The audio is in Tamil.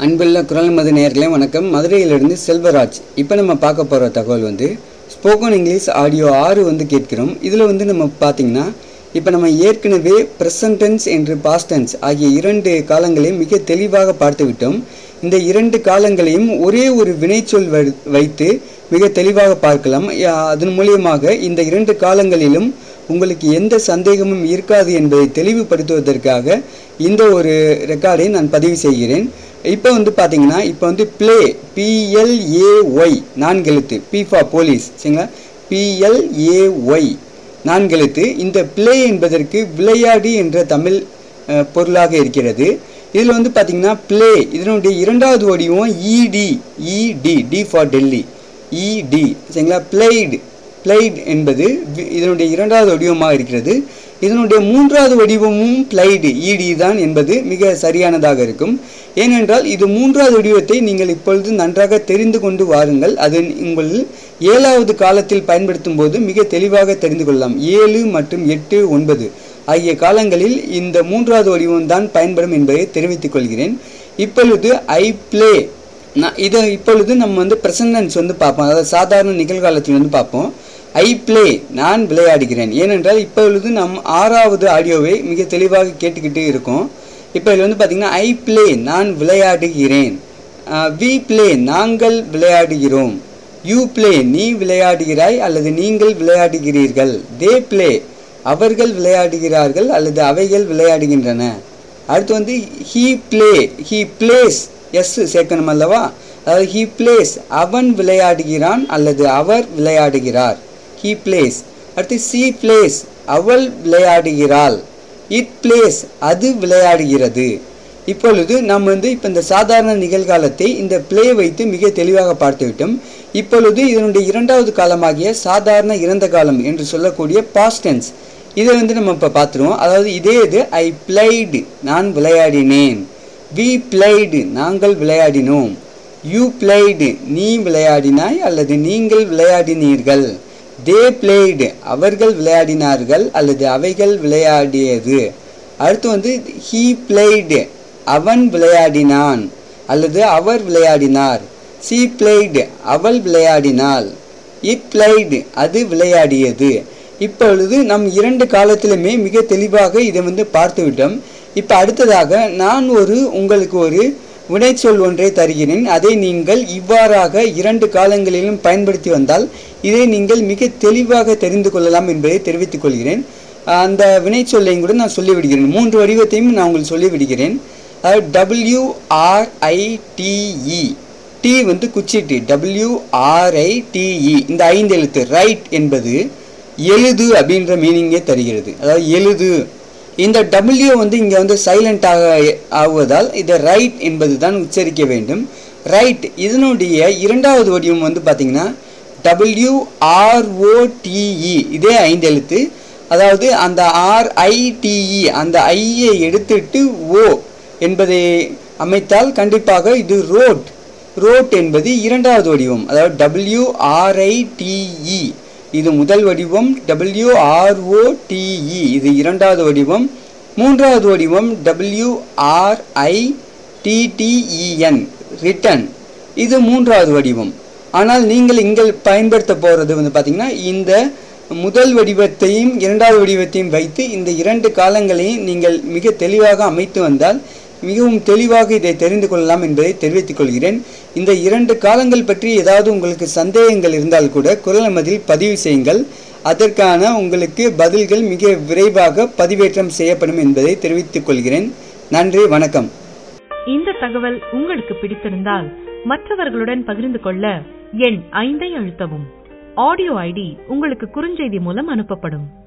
அன்புள்ள குரல் மது நேயர்களே வணக்கம் மதுரையிலிருந்து செல்வராஜ் இப்போ நம்ம பார்க்க போகிற தகவல் வந்து ஸ்போக்கன் இங்கிலீஷ் ஆடியோ ஆறு வந்து கேட்கிறோம் இதில் வந்து நம்ம பார்த்தீங்கன்னா இப்போ நம்ம ஏற்கனவே ப்ரெசன்ட் டென்ஸ் என்று பாஸ்ட் டென்ஸ் ஆகிய இரண்டு காலங்களையும் மிக தெளிவாக பார்த்து விட்டோம் இந்த இரண்டு காலங்களையும் ஒரே ஒரு வினைச்சொல் வை- வைத்து மிக தெளிவாக பார்க்கலாம் யா- அதன் மூலியமாக இந்த இரண்டு காலங்களிலும் உங்களுக்கு எந்த சந்தேகமும் இருக்காது என்பதை தெளிவுபடுத்துவதற்காக இந்த ஒரு ரெக்கார்டை நான் பதிவு செய்கிறேன் இப்போ வந்து பார்த்தீங்கன்னா இப்போ வந்து ப்ளே பிஎல்ஏஒய் நான்கெழுத்து பி ஃபார் போலீஸ் சரிங்களா பிஎல்ஏஒய் நான்கெழுத்து இந்த ப்ளே என்பதற்கு விளையாடி என்ற தமிழ் அஹ், பொருளாக இருக்கிறது இதில் வந்து பார்த்தீங்கன்னா ப்ளே இதனுடைய இரண்டாவது வடிவம் இடி இடி டி ஃபார் டெல்லி இடி சரிங்களா பிளேய்டு பிளைட் என்பது வி- இதனுடைய இரண்டாவது வடிவமாக இருக்கிறது இதனுடைய மூன்றாவது வடிவமும் பிளைடு இடி தான் என்பது மிக சரியானதாக இருக்கும் ஏனென்றால் இது மூன்றாவது வடிவத்தை நீங்கள் இப்பொழுது நன்றாக தெரிந்து கொண்டு வாருங்கள் அது உங்கள் ஏழாவது காலத்தில் பயன்படுத்தும் போது மிக தெளிவாக தெரிந்து கொள்ளலாம் ஏழு மற்றும் எட்டு ஒன்பது ஆகிய காலங்களில் இந்த மூன்றாவது வடிவம் தான் பயன்படும் என்பதை தெரிவித்துக் கொள்கிறேன் இப்பொழுது ஐ ப்ளே நான் இதை இப்பொழுது நம்ம வந்து பிரசன்டென்ஸ் வந்து பார்ப்போம் அதாவது சாதாரண நிகழ்காலத்தில் வந்து பார்ப்போம் ஐ ப்ளே நான் விளையாடுகிறேன் ஏனென்றால் இப்பொழுது நம் ஆறாவது ஆடியோவை மிக தெளிவாக கேட்டுக்கிட்டு இருக்கோம் இப்போ இதில் வந்து பார்த்தீங்கன்னா ஐ ப்ளே நான் விளையாடுகிறேன் வி ப்ளே நாங்கள் விளையாடுகிறோம் யூ ப்ளே நீ விளையாடுகிறாய் அல்லது நீங்கள் விளையாடுகிறீர்கள் தே ப்ளே அவர்கள் விளையாடுகிறார்கள் அல்லது அவைகள் விளையாடுகின்றன அடுத்து வந்து he play he plays S சேர்க்கணும் அல்லவா அதாவது ஹீ பிளேஸ் அவன் விளையாடுகிறான் அல்லது அவர் விளையாடுகிறார் ஹீ பிளேஸ் அடுத்து சி பிளேஸ் அவள் விளையாடுகிறாள் இட் பிளேஸ் அது விளையாடுகிறது இப்பொழுது நாம் வந்து இப்போ இந்த சாதாரண நிகழ்காலத்தை இந்த ப்ளே வைத்து மிக தெளிவாக பார்த்து விட்டோம் இப்பொழுது இதனுடைய இரண்டாவது காலமாகிய சாதாரண இறந்த காலம் என்று சொல்லக்கூடிய பாஸ்ட் டென்ஸ் இதை வந்து நம்ம இப்போ பார்த்துருவோம் அதாவது இதே இது ஐ பிளைடு நான் விளையாடினேன் வி பிளைடு நாங்கள் விளையாடினோம் யூ பிளைடு நீ விளையாடினாய் அல்லது நீங்கள் விளையாடினீர்கள் தே பிளேய்டு அவர்கள் விளையாடினார்கள் அல்லது அவைகள் விளையாடியது அடுத்து வந்து ஹீ பிளேய்டு அவன் விளையாடினான் அல்லது அவர் விளையாடினார் சி பிளேய்டு அவள் விளையாடினாள் இட் பிளைடு அது விளையாடியது இப்பொழுது நம் இரண்டு காலத்திலுமே மிக தெளிவாக இதை வந்து பார்த்து விட்டோம் இப்போ அடுத்ததாக நான் ஒரு உங்களுக்கு ஒரு வினைச்சொல் ஒன்றை தருகிறேன் அதை நீங்கள் இவ்வாறாக இரண்டு காலங்களிலும் பயன்படுத்தி வந்தால் இதை நீங்கள் மிக தெளிவாக தெரிந்து கொள்ளலாம் என்பதை தெரிவித்துக் கொள்கிறேன் அந்த வினைச்சொல்லையும் கூட நான் சொல்லிவிடுகிறேன் மூன்று வடிவத்தையும் நான் உங்களுக்கு சொல்லிவிடுகிறேன் அதாவது டபிள்யூஆர்ஐடிஇ டி வந்து குச்சிட்டு டபிள்யூஆர்ஐடிஇ இந்த ஐந்து எழுத்து ரைட் என்பது எழுது அப்படின்ற மீனிங்கே தருகிறது அதாவது எழுது இந்த டபிள்யூ வந்து இங்கே வந்து சைலண்டாக ஆகுவதால் இதை ரைட் என்பது தான் உச்சரிக்க வேண்டும் ரைட் இதனுடைய இரண்டாவது வடிவம் வந்து பார்த்தீங்கன்னா டபிள்யூஆர்ஓடிஇ இதே ஐந்து எழுத்து அதாவது அந்த ஆர்ஐடிஇ அந்த ஐயை எடுத்துட்டு ஓ என்பதை அமைத்தால் கண்டிப்பாக இது ரோட் ரோட் என்பது இரண்டாவது வடிவம் அதாவது டபிள்யூஆர்ஐடிஇ இது முதல் வடிவம் டபிள்யூஆர்ஓடிஇ இது இரண்டாவது வடிவம் மூன்றாவது வடிவம் டபிள்யூஆர்ஐடிடிஇஎன் ரிட்டன் இது மூன்றாவது வடிவம் ஆனால் நீங்கள் இங்கே பயன்படுத்த போகிறது வந்து பார்த்தீங்கன்னா இந்த முதல் வடிவத்தையும் இரண்டாவது வடிவத்தையும் வைத்து இந்த இரண்டு காலங்களையும் நீங்கள் மிக தெளிவாக அமைத்து வந்தால் மிகவும் தெளிவாக இதை தெரிந்து கொள்ளலாம் என்பதை தெரிவித்துக் கொள்கிறேன் இந்த இரண்டு காலங்கள் பற்றி ஏதாவது உங்களுக்கு சந்தேகங்கள் இருந்தால் கூட குரல் மதில் பதிவு செய்யுங்கள் அதற்கான உங்களுக்கு பதில்கள் மிக விரைவாக பதிவேற்றம் செய்யப்படும் என்பதை தெரிவித்துக் கொள்கிறேன் நன்றி வணக்கம் இந்த தகவல் உங்களுக்கு பிடித்திருந்தால் மற்றவர்களுடன் பகிர்ந்து கொள்ள எண் ஐந்தை அழுத்தவும் ஆடியோ ஐடி உங்களுக்கு குறுஞ்செய்தி மூலம் அனுப்பப்படும்